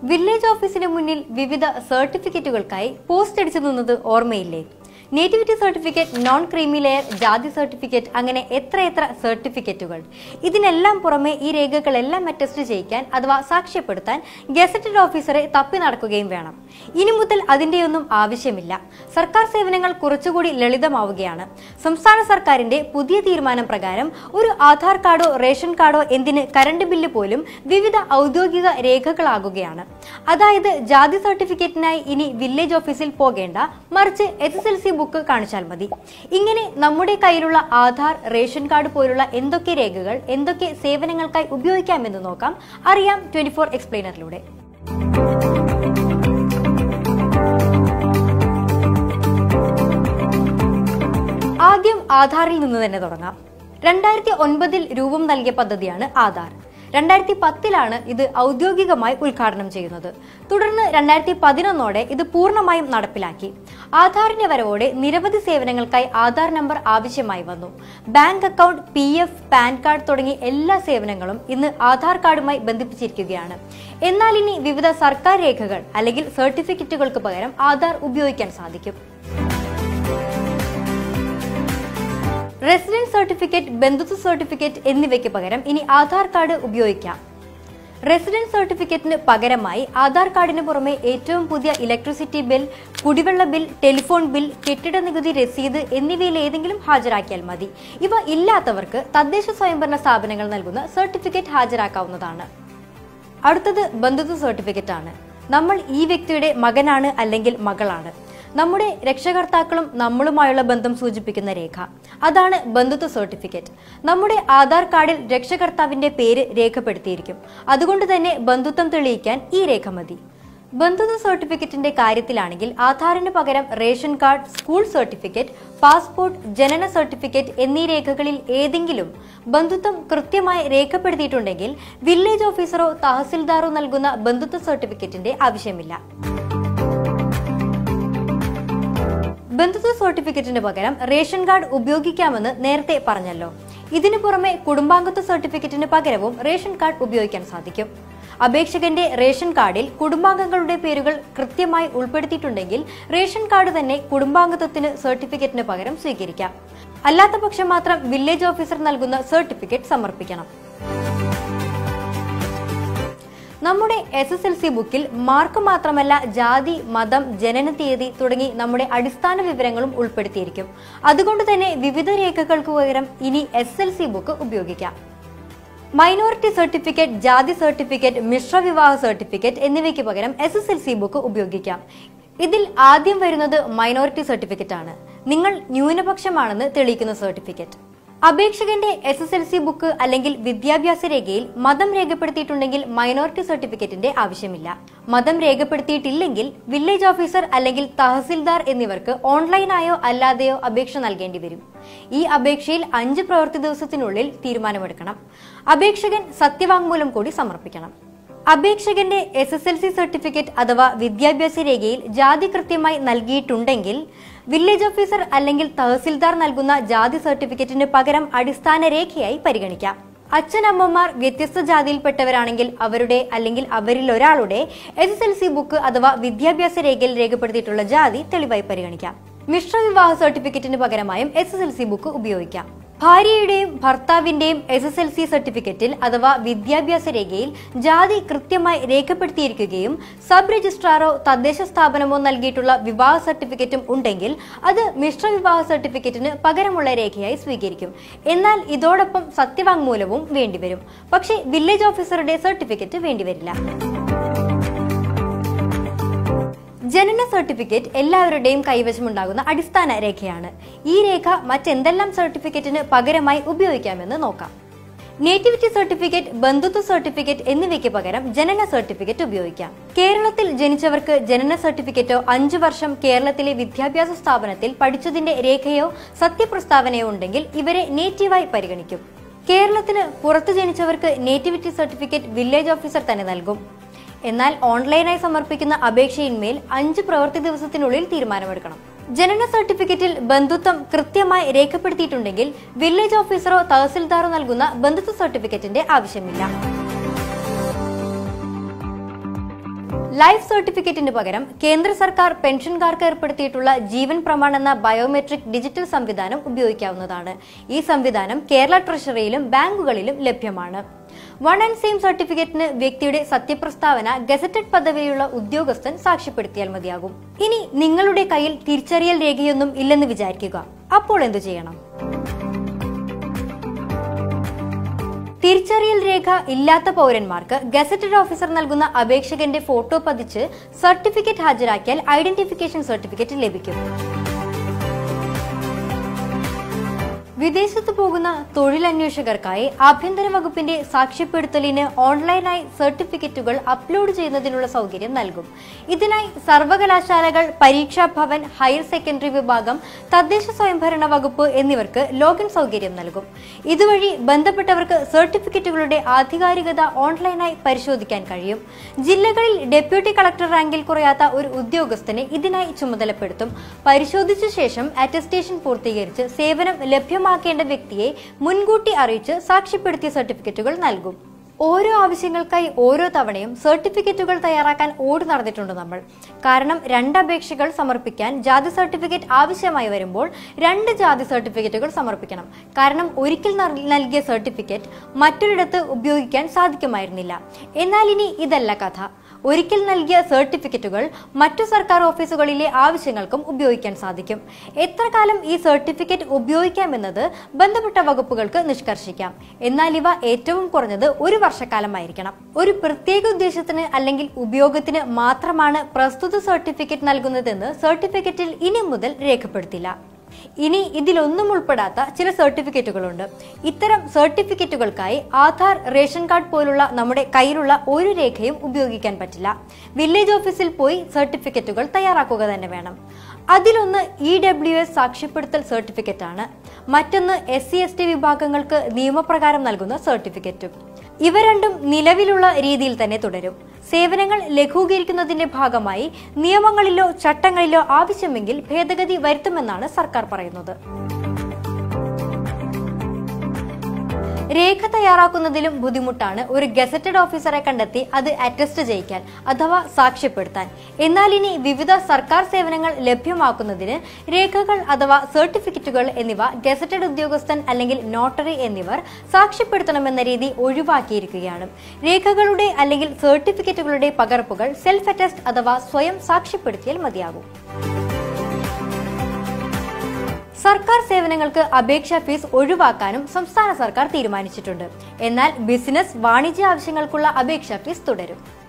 village ഓഫീസിന് മുന്നിൽ വിവിധ സർട്ടിഫിക്കറ്റുകൾക്കായി പോസ്റ്റ് അടിച്ചു നിന്നത് ഓർമ്മയില്ലേ nativity certificate non creamy layer ജാതി സർട്ടിഫിക്കറ്റ് അങ്ങനെ എത്രയെത്ര സർട്ടിഫിക്കറ്റുകൾ ഇതിനെല്ലാം പുറമെ ഈ രേഖകളെല്ലാം അറ്റസ്റ്റ് ചെയ്യിക്കാൻ അഥവാ സാക്ഷ്യപ്പെടുത്താൻ ഗസറ്റഡ് ഓഫീസറെ തപ്പി നടക്കുകയും വേണം ഇനി മുതൽ അതിന്റെയൊന്നും ആവശ്യമില്ല സർക്കാർ സേവനങ്ങൾ കുറച്ചുകൂടി ലളിതമാവുകയാണ് സംസ്ഥാന സർക്കാരിന്റെ പുതിയ തീരുമാനം പ്രകാരം ഒരു ആധാർ കാർഡോ റേഷൻ കാർഡോ എന്തിന് കറണ്ട് ബില്ല് പോലും വിവിധ ഔദ്യോഗിക രേഖകളാകുകയാണ് അതായത് ജാതി സർട്ടിഫിക്കറ്റിനായി ഇനി വില്ലേജ് ഓഫീസിൽ പോകേണ്ട മറിച്ച് S S L C book കാണിച്ചാൽ മതി ഇങ്ങനെ നമ്മുടെ കയ്യിലുള്ള ആധാർ റേഷൻ കാർഡ് പോലുള്ള എന്തൊക്കെ രേഖകൾ എന്തൊക്കെ സേവനങ്ങൾക്കായി ഉപയോഗിക്കാമെന്ന് നോക്കാം അറിയാം ട്വന്റി ഫോർ എക്സ്പ്ലെയിനറിലൂടെ ആദ്യം ആധാറിൽ നിന്ന് തന്നെ തുടങ്ങാം രണ്ടായിരത്തി ഒൻപതിൽ രൂപം നൽകിയ പദ്ധതിയാണ് ആധാർ രണ്ടായിരത്തി പത്തിലാണ് ഇത് ഔദ്യോഗികമായി ഉദ്ഘാടനം ചെയ്യുന്നത് തുടർന്ന് രണ്ടായിരത്തി പതിനൊന്നോടെ ഇത് പൂർണ്ണമായും നടപ്പിലാക്കി ആധാറിന്റെ വരവോടെ നിരവധി സേവനങ്ങൾക്കായി ആധാർ നമ്പർ ആവശ്യമായി വന്നു bank account P F PAN card തുടങ്ങി എല്ലാ സേവനങ്ങളും ഇന്ന് ആധാർ കാർഡുമായി ബന്ധിപ്പിച്ചിരിക്കുകയാണ് എന്നാൽ ഇനി വിവിധ സർക്കാർ രേഖകൾ അല്ലെങ്കിൽ സർട്ടിഫിക്കറ്റുകൾക്ക് പകരം ആധാർ ഉപയോഗിക്കാൻ സാധിക്കും റെസിഡൻസ് സർട്ടിഫിക്കറ്റ് ബന്ധുത്വ സർട്ടിഫിക്കറ്റ് എന്നിവയ്ക്ക് പകരം ഇനി ആധാർ കാർഡ് ഉപയോഗിക്കാം റെസിഡൻസ് സർട്ടിഫിക്കറ്റിന് പകരമായി ആധാർ കാർഡിന് പുറമെ ഏറ്റവും പുതിയ ഇലക്ട്രിസിറ്റി ബിൽ കുടിവെള്ള ബിൽ ടെലിഫോൺ ബിൽ കെട്ടിട നികുതി രസീത് എന്നിവയിൽ ഏതെങ്കിലും ഹാജരാക്കിയാൽ മതി ഇവ ഇല്ലാത്തവർക്ക് തദ്ദേശ സ്വയംഭരണ സ്ഥാപനങ്ങൾ നൽകുന്ന സർട്ടിഫിക്കറ്റ് ഹാജരാക്കാവുന്നതാണ് അടുത്തത് ബന്ധുത്വ സർട്ടിഫിക്കറ്റ് ആണ് നമ്മൾ ഈ വ്യക്തിയുടെ മകനാണ് അല്ലെങ്കിൽ മകളാണ് നമ്മുടെ രക്ഷകർത്താക്കളും നമ്മളുമായുള്ള ബന്ധം സൂചിപ്പിക്കുന്ന രേഖ അതാണ് ബന്ധുത്വ സർട്ടിഫിക്കറ്റ് നമ്മുടെ ആധാർ കാർഡിൽ രക്ഷകർത്താവിന്റെ പേര് രേഖപ്പെടുത്തിയിരിക്കും അതുകൊണ്ട് തന്നെ ബന്ധുത്വം തെളിയിക്കാൻ ഈ രേഖ മതി ബന്ധുത്വ സർട്ടിഫിക്കറ്റിന്റെ കാര്യത്തിലാണെങ്കിൽ ആധാറിന് പകരം ration card school certificate passport ജനന സർട്ടിഫിക്കറ്റ് എന്നീ രേഖകളിൽ ഏതെങ്കിലും ബന്ധുത്വം കൃത്യമായി രേഖപ്പെടുത്തിയിട്ടുണ്ടെങ്കിൽ വില്ലേജ് ഓഫീസറോ തഹസിൽദാറോ നൽകുന്ന ബന്ധുത്വ സർട്ടിഫിക്കറ്റിന്റെ ആവശ്യമില്ല ബന്ധുത്വ സർട്ടിഫിക്കറ്റിന് പകരം റേഷൻ കാർഡ് ഉപയോഗിക്കാമെന്ന് നേരത്തെ പറഞ്ഞല്ലോ ഇതിനു പുറമെ കുടുംബാംഗത്വ സർട്ടിഫിക്കറ്റിന് പകരവും റേഷൻ കാർഡ് ഉപയോഗിക്കാൻ സാധിക്കും അപേക്ഷകന്റെ റേഷൻ കാർഡിൽ കുടുംബാംഗങ്ങളുടെ പേരുകൾ കൃത്യമായി ഉൾപ്പെടുത്തിയിട്ടുണ്ടെങ്കിൽ റേഷൻ കാർഡ് തന്നെ കുടുംബാംഗത്വത്തിന് സർട്ടിഫിക്കറ്റിന് പകരം സ്വീകരിക്കാം അല്ലാത്ത പക്ഷം മാത്രം വില്ലേജ് ഓഫീസർ നൽകുന്ന സർട്ടിഫിക്കറ്റ് സമർപ്പിക്കണം നമ്മുടെ എസ് എസ് എൽ സി ബുക്കിൽ മാർക്ക് മാത്രമല്ല ജാതി മതം ജനന തീയതി തുടങ്ങി നമ്മുടെ അടിസ്ഥാന വിവരങ്ങളും ഉൾപ്പെടുത്തിയിരിക്കും അതുകൊണ്ട് തന്നെ വിവിധ രേഖകൾക്ക് പകരം ഇനി എസ് എൽ സി ബുക്ക് ഉപയോഗിക്കാം മൈനോറിറ്റി സർട്ടിഫിക്കറ്റ് ജാതി സർട്ടിഫിക്കറ്റ് മിശ്ര വിവാഹ സർട്ടിഫിക്കറ്റ് എന്നിവയ്ക്ക് പകരം S S L C book ഉപയോഗിക്കാം ഇതിൽ ആദ്യം വരുന്നത് മൈനോറിറ്റി സർട്ടിഫിക്കറ്റ് ആണ് നിങ്ങൾ ന്യൂനപക്ഷമാണെന്ന് തെളിയിക്കുന്ന സർട്ടിഫിക്കറ്റ് അപേക്ഷകന്റെ S S L C book അല്ലെങ്കിൽ വിദ്യാഭ്യാസ രേഖയിൽ മതം രേഖപ്പെടുത്തിയിട്ടുണ്ടെങ്കിൽ മൈനോറിറ്റി സർട്ടിഫിക്കറ്റിന്റെ ആവശ്യമില്ല മതം രേഖപ്പെടുത്തിയിട്ടില്ലെങ്കിൽ വില്ലേജ് ഓഫീസർ അല്ലെങ്കിൽ തഹസിൽദാർ എന്നിവർക്ക് ഓൺലൈനായോ അല്ലാതെയോ അപേക്ഷ നൽകേണ്ടി വരും ഈ അപേക്ഷയിൽ അഞ്ച് പ്രവൃത്തി ദിവസത്തിനുള്ളിൽ തീരുമാനമെടുക്കണം അപേക്ഷകൻ സത്യവാങ്മൂലം കൂടി സമർപ്പിക്കണം അപേക്ഷകന്റെ S S L C certificate അഥവാ വിദ്യാഭ്യാസ രേഖയിൽ ജാതി കൃത്യമായി നൽകിയിട്ടുണ്ടെങ്കിൽ വില്ലേജ് ഓഫീസർ അല്ലെങ്കിൽ തഹസിൽദാർ നൽകുന്ന ജാതി സർട്ടിഫിക്കറ്റിന് പകരം അടിസ്ഥാന രേഖയായി പരിഗണിക്കാം അച്ഛനമ്മമാർ വ്യത്യസ്ത ജാതിയിൽപ്പെട്ടവരാണെങ്കിൽ അവരുടെ അല്ലെങ്കിൽ അവരിൽ ഒരാളുടെ S S L C book അഥവാ വിദ്യാഭ്യാസ രേഖയിൽ രേഖപ്പെടുത്തിയിട്ടുള്ള ജാതി തെളിവായി പരിഗണിക്കാം മിശ്ര വിവാഹ സർട്ടിഫിക്കറ്റിന് പകരമായും S S L C book ഉപയോഗിക്കാം ഭാര്യയുടെയും ഭർത്താവിന്റെയും എസ് എസ് എൽ സി സർട്ടിഫിക്കറ്റിൽ അഥവാ വിദ്യാഭ്യാസ രേഖയിൽ ജാതി കൃത്യമായി രേഖപ്പെടുത്തിയിരിക്കുകയും സബ് രജിസ്ട്രാറോ തദ്ദേശ സ്ഥാപനമോ നൽകിയിട്ടുള്ള വിവാഹ സർട്ടിഫിക്കറ്റും ഉണ്ടെങ്കിൽ അത് മിശ്ര വിവാഹ സർട്ടിഫിക്കറ്റിന് പകരമുള്ള രേഖയായി സ്വീകരിക്കും എന്നാൽ ഇതോടൊപ്പം സത്യവാങ്മൂലവും വേണ്ടിവരും പക്ഷേ വില്ലേജ് ഓഫീസറുടെ സർട്ടിഫിക്കറ്റ് വേണ്ടിവരില്ല ജനന സർട്ടിഫിക്കറ്റ് എല്ലാവരുടെയും കൈവശമുണ്ടാകുന്ന അടിസ്ഥാന രേഖയാണ് ഈ രേഖ മറ്റെന്തെല്ലാം സർട്ടിഫിക്കറ്റിന് പകരമായി ഉപയോഗിക്കാമെന്ന് നോക്കാം നേറ്റിവിറ്റി സർട്ടിഫിക്കറ്റ് ബന്ധുത്വ സർട്ടിഫിക്കറ്റ് എന്നിവയ്ക്ക് പകരം ജനന സർട്ടിഫിക്കറ്റ് ഉപയോഗിക്കാം കേരളത്തിൽ ജനിച്ചവർക്ക് ജനന സർട്ടിഫിക്കറ്റോ അഞ്ചു വർഷം കേരളത്തിലെ വിദ്യാഭ്യാസ സ്ഥാപനത്തിൽ പഠിച്ചതിന്റെ രേഖയോ സത്യപ്രസ്താവനയോ ഉണ്ടെങ്കിൽ ഇവരെ നേറ്റീവായി പരിഗണിക്കും കേരളത്തിന് പുറത്തു ജനിച്ചവർക്ക് നേറ്റിവിറ്റി സർട്ടിഫിക്കറ്റ് വില്ലേജ് ഓഫീസർ തന്നെ നൽകും എന്നാൽ ഓൺലൈനായി സമർപ്പിക്കുന്ന അപേക്ഷയിന്മേൽ അഞ്ച് പ്രവൃത്തി ദിവസത്തിനുള്ളിൽ തീരുമാനമെടുക്കണം ജനന സർട്ടിഫിക്കറ്റിൽ ബന്ധുത്വം കൃത്യമായി രേഖപ്പെടുത്തിയിട്ടുണ്ടെങ്കിൽ വില്ലേജ് ഓഫീസറോ തഹസിൽദാറോ നൽകുന്ന ബന്ധുത്വ സർട്ടിഫിക്കറ്റിന്റെ ആവശ്യമില്ല ലൈഫ് സർട്ടിഫിക്കറ്റിന് പകരം കേന്ദ്ര സർക്കാർ പെൻഷൻകാർക്ക് ഏർപ്പെടുത്തിയിട്ടുള്ള ജീവൻ പ്രമാൺ എന്ന ബയോമെട്രിക് ഡിജിറ്റൽ സംവിധാനം ഉപയോഗിക്കാവുന്നതാണ് ഈ സംവിധാനം കേരള ട്രഷറിയിലും ബാങ്കുകളിലും ലഭ്യമാണ് വൺ ആൻഡ് സെയിം സർട്ടിഫിക്കറ്റിന് വ്യക്തിയുടെ സത്യപ്രസ്താവന ഗസറ്റഡ് പദവിയുള്ള ഉദ്യോഗസ്ഥൻ സാക്ഷ്യപ്പെടുത്തിയാൽ മതിയാകും ഇനി നിങ്ങളുടെ കയ്യിൽ തിരിച്ചറിയൽ രേഖയൊന്നും ഇല്ലെന്ന് വിചാരിക്കുക അപ്പോൾ എന്തു ചെയ്യണം തിരിച്ചറിയൽ രേഖ ഇല്ലാത്ത പൗരന്മാർക്ക് ഗസറ്റഡ് ഓഫീസർ നൽകുന്ന അപേക്ഷകന്റെ ഫോട്ടോ പതിച്ച് സർട്ടിഫിക്കറ്റ് ഹാജരാക്കിയാൽ ഐഡന്റിഫിക്കേഷൻ സർട്ടിഫിക്കറ്റ് ലഭിക്കും വിദേശത്ത് പോകുന്ന തൊഴിലന്വേഷകർക്കായി ആഭ്യന്തര വകുപ്പിന്റെ സാക്ഷ്യപ്പെടുത്തലിന് ഓൺലൈനായി സർട്ടിഫിക്കറ്റുകൾ അപ്ലോഡ് ചെയ്യുന്നതിനുള്ള സൗകര്യം നൽകും ഇതിനായി സർവകലാശാലകൾ പരീക്ഷാ ഭവൻ ഹയർ സെക്കൻഡറി വിഭാഗം തദ്ദേശ സ്വയംഭരണ വകുപ്പ് എന്നിവർക്ക് ലോഗിൻ സൗകര്യം നൽകും ഇതുവഴി ബന്ധപ്പെട്ടവർക്ക് സർട്ടിഫിക്കറ്റുകളുടെ ആധികാരികത ഓൺലൈനായി പരിശോധിക്കാൻ കഴിയും ജില്ലകളിൽ ഡെപ്യൂട്ടി കളക്ടർ റാങ്കിൽ കുറയാത്ത ഒരു ഉദ്യോഗസ്ഥനെ ഇതിനായി ചുമതലപ്പെടുത്തും പരിശോധിച്ച ശേഷം അറ്റസ്റ്റേഷൻ പൂർത്തീകരിച്ച് സേവനം ലഭ്യമാക്കേണ്ട വ്യക്തിയെ മുൻകൂട്ടി അറിയിച്ച് സാക്ഷ്യപ്പെടുത്തിയ സർട്ടിഫിക്കറ്റുകൾ നൽകും ഓരോ ആവശ്യങ്ങൾക്കായി ഓരോ തവണയും സർട്ടിഫിക്കറ്റുകൾ തയ്യാറാക്കാൻ ഓടി നടന്നിട്ടുണ്ട് നമ്മൾ കാരണം രണ്ട് അപേക്ഷകൾ സമർപ്പിക്കാൻ ജാതി സർട്ടിഫിക്കറ്റ് ആവശ്യമായി വരുമ്പോൾ രണ്ട് ജാതി സർട്ടിഫിക്കറ്റുകൾ സമർപ്പിക്കണം കാരണം ഒരിക്കൽ നൽ- നൽകിയ സർട്ടിഫിക്കറ്റ് മറ്റൊരിടത്ത് ഉപയോഗിക്കാൻ സാധിക്കുമായിരുന്നില്ല എന്നാൽ ഇനി ഇതല്ല കഥ ഒരിക്കൽ നൽകിയ സർട്ടിഫിക്കറ്റുകൾ മറ്റു സർക്കാർ ഓഫീസുകളിലെ ആവശ്യങ്ങൾക്കും ഉപയോഗിക്കാൻ സാധിക്കും എത്ര കാലം ഈ സർട്ടിഫിക്കറ്റ് ഉപയോഗിക്കാമെന്നത് ബന്ധപ്പെട്ട വകുപ്പുകൾക്ക് നിഷ്കർഷിക്കാം എന്നാൽ ഇവ ഏറ്റവും കുറഞ്ഞത് ഒരു വർഷക്കാലമായിരിക്കണം ഒരു പ്രത്യേക ഉദ്ദേശത്തിന് അല്ലെങ്കിൽ ഉപയോഗത്തിന് മാത്രമാണ് പ്രസ്തുത സർട്ടിഫിക്കറ്റ് നൽകുന്നതെന്ന് സർട്ടിഫിക്കറ്റിൽ ഇനി മുതൽ രേഖപ്പെടുത്തില്ല ഇനി ഇതിലൊന്നും ഉൾപ്പെടാത്ത ചില സർട്ടിഫിക്കറ്റുകളുണ്ട് ഇത്തരം സർട്ടിഫിക്കറ്റുകൾക്കായി ആധാർ റേഷൻ കാർഡ് പോലുള്ള നമ്മുടെ കയ്യിലുള്ള ഒരു രേഖയും ഉപയോഗിക്കാൻ പറ്റില്ല വില്ലേജ് ഓഫീസിൽ പോയി സർട്ടിഫിക്കറ്റുകൾ തയ്യാറാക്കുക തന്നെ വേണം അതിലൊന്ന് ഇ ഡബ്ല്യു എസ് സാക്ഷ്യപ്പെടുത്തൽ സർട്ടിഫിക്കറ്റ് ആണ് മറ്റൊന്ന് എസ് സി എസ് ടി വിഭാഗങ്ങൾക്ക് നിയമപ്രകാരം നൽകുന്ന സർട്ടിഫിക്കറ്റും ഇവ രണ്ടും നിലവിലുള്ള രീതിയിൽ തന്നെ തുടരും സേവനങ്ങൾ ലഘൂകരിക്കുന്നതിന്റെ ഭാഗമായി നിയമങ്ങളിലോ ചട്ടങ്ങളിലോ ആവശ്യമെങ്കിൽ ഭേദഗതി വരുത്തുമെന്നാണ് സർക്കാർ പറയുന്നത് രേഖ തയ്യാറാക്കുന്നതിലും ബുദ്ധിമുട്ടാണ് ഒരു ഗസറ്റഡ് ഓഫീസറെ കണ്ടെത്തി അത് അറ്റസ്റ്റ് ചെയ്യിക്കാൻ അഥവാ സാക്ഷ്യപ്പെടുത്താൻ എന്നാൽ ഇനി വിവിധ സർക്കാർ സേവനങ്ങൾ ലഭ്യമാക്കുന്നതിന് രേഖകൾ അഥവാ സർട്ടിഫിക്കറ്റുകൾ എന്നിവ ഗസറ്റഡ് ഉദ്യോഗസ്ഥൻ അല്ലെങ്കിൽ നോട്ടറി എന്നിവർ സാക്ഷ്യപ്പെടുത്തണമെന്ന രീതി ഒഴിവാക്കിയിരിക്കുകയാണ് രേഖകളുടെ അല്ലെങ്കിൽ സർട്ടിഫിക്കറ്റുകളുടെ പകർപ്പുകൾ സെൽഫ് അറ്റസ്റ്റ് അഥവാ സ്വയം സാക്ഷ്യപ്പെടുത്തിയാൽ മതിയാകും സർക്കാർ സേവനങ്ങൾക്ക് അപേക്ഷാ ഫീസ് ഒഴിവാക്കാനും സംസ്ഥാന സർക്കാർ തീരുമാനിച്ചിട്ടുണ്ട് എന്നാൽ ബിസിനസ് വാണിജ്യ ആവശ്യങ്ങൾക്കുള്ള അപേക്ഷാ ഫീസ് തുടരും